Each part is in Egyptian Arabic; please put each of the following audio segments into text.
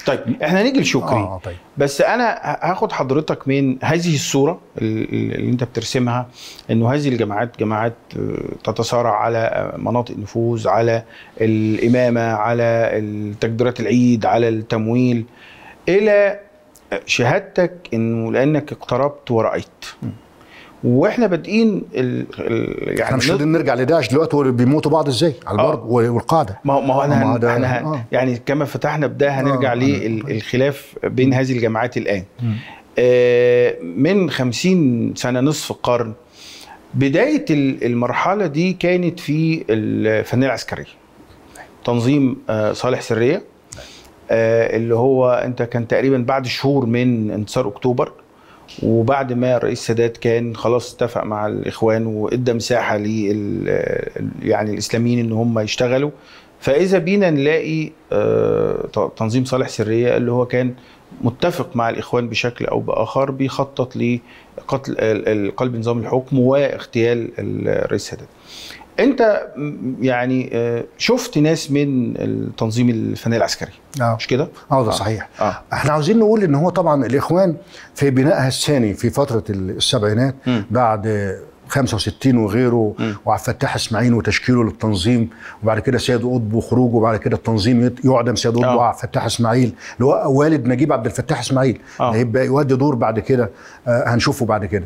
طيب احنا نيجي لشكري اه طيب بس انا ه- هاخد حضرتك من هذه الصوره ال- ال- اللي انت بترسمها انه هذه الجماعات جماعات آه، تتصارع على آه، مناطق النفوذ على الامامه على التكبيرات العيد على التمويل الى شهادتك انه لانك اقتربت ورايت واحنا بادئين ال- ال- يعني احنا مش نط- قادرين نرجع لداعش دلوقتي وبيموتوا بعض ازاي على آه. البرد والقاعده ما هو ما هو ما هو احنا ده- احنا آه. يعني كما فتحنا بده هنرجع آه، للخلاف بين هذه الجماعات الان آه، من خمسين سنة نصف قرن بداية ال- المرحلة دي كانت في الفنية العسكرية تنظيم آه، صالح سرية آه، اللي هو انت كان تقريبا بعد شهور من انتصار اكتوبر وبعد ما الرئيس السادات كان خلاص اتفق مع الاخوان وادى مساحه لل يعني الاسلاميين ان هم يشتغلوا فاذا بينا نلاقي آه، ت- تنظيم صالح سريه اللي هو كان متفق مع الاخوان بشكل او باخر بيخطط لقتل ال- ال- قلب نظام الحكم واغتيال الرئيس السادات. انت م- يعني آه، شفت ناس من التنظيم الفني العسكري اه مش كده؟ اه ده صحيح اه احنا عاوزين نقول ان هو طبعا الاخوان في بنائها الثاني في فتره السبعينات مم. بعد 65 وغيره مم. وعبد الفتاح اسماعيل وتشكيله للتنظيم وبعد كده سيد قطب وخروجه وبعد كده التنظيم يت- يعدم سيد قطب آه. وعبد الفتاح اسماعيل اللي هو والد نجيب عبد الفتاح اسماعيل آه. هيبقى يودي دور بعد كده آه هنشوفه بعد كده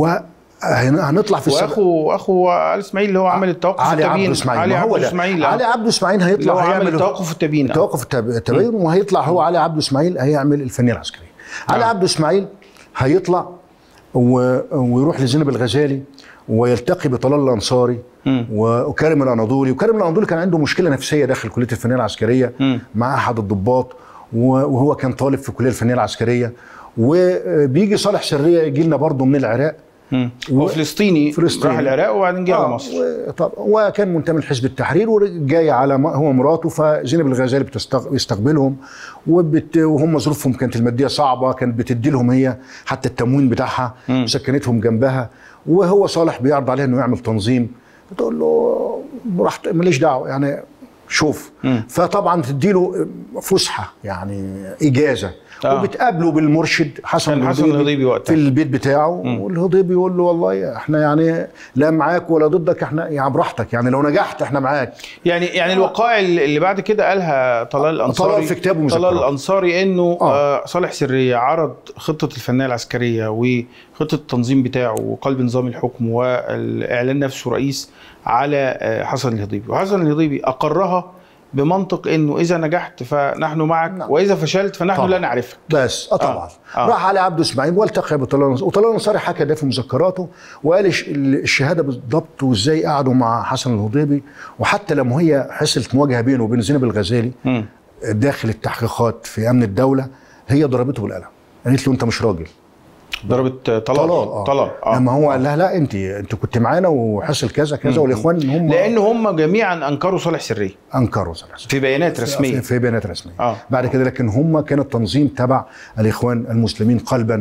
وهنطلع في السبع واخو اخو ال اسماعيل اللي هو عمل التوقف علي عبد التبيين اسماعيل علي ما هو عبد ده. اسماعيل علي آه. عبد اسماعيل اللي هيطلع هو عمل هيعمل التوقف التبيين آه. توقف التب- التبين وهيطلع هو علي عبد اسماعيل هيعمل الفنيه العسكريه علي آه. عبد اسماعيل هيطلع و... ويروح لزينب الغزالي ويلتقي بطلال الانصاري مم. و- وكريم الاناضولي وكريم الاناضولي كان عنده مشكله نفسيه داخل كليه الفنيه العسكريه مم. مع احد الضباط و- وهو كان طالب في الكليه الفنيه العسكريه وبيجي صالح سريه يجي لنا برضه من العراق مم. و- هو فلسطيني فلسطيني. راح العراق وبعدين جه على آه، مصر و- طب وكان منتمي لحزب التحرير وجاي على م- هو مراته فزينب الغزالي بتستق- بيستقبلهم وبت وهم ظروفهم كانت الماديه صعبه كانت بتدي لهم هي حتى التموين بتاعها مم. وسكنتهم جنبها وهو صالح بيعرض عليها انه يعمل تنظيم بتقول له براحتك ماليش دعوه يعني شوف مم. فطبعا تدي له فسحه يعني اجازه آه. وبتقابله بالمرشد حسن كان حسن الهضيبي وقتها. في البيت بتاعه والهضيبي يقول له والله احنا يعني لا معاك ولا ضدك احنا يعني براحتك يعني لو نجحت احنا معاك يعني يعني الوقائع اللي اللي بعد كده قالها طلال الانصاري طلال في كتابه طلال مذكرات. الانصاري انه آه. آه. صالح سريه عرض خطه الفنيه العسكريه وخطه التنظيم بتاعه وقلب نظام الحكم والاعلان نفسه رئيس على آه، حسن الهضيبي وحسن الهضيبي اقرها بمنطق انه اذا نجحت فنحن معك نعم. واذا فشلت فنحن طبعا. لا نعرفك بس اه طبعا آه. راح علي عبد اسماعيل والتقى بطلال الأنصاري وطلال الانصاري حكى ده في مذكراته وقال الش- الشهاده بالضبط وازاي قعدوا مع حسن الهضيبي وحتى لما هي حصلت مواجهه بينه وبين زينب الغزالي مم. داخل التحقيقات في امن الدوله هي ضربته بالقلم قالت له انت مش راجل ضربت طلال طلال اه طلال آه. لما هو قال لها لا انت انت كنت معانا وحصل كذا كذا والاخوان هم لان هم جميعا انكروا صالح سريه انكروا صراحه في بيانات رسميه في, في بيانات رسميه آه. بعد كده لكن هم كان التنظيم تبع الاخوان المسلمين قلبا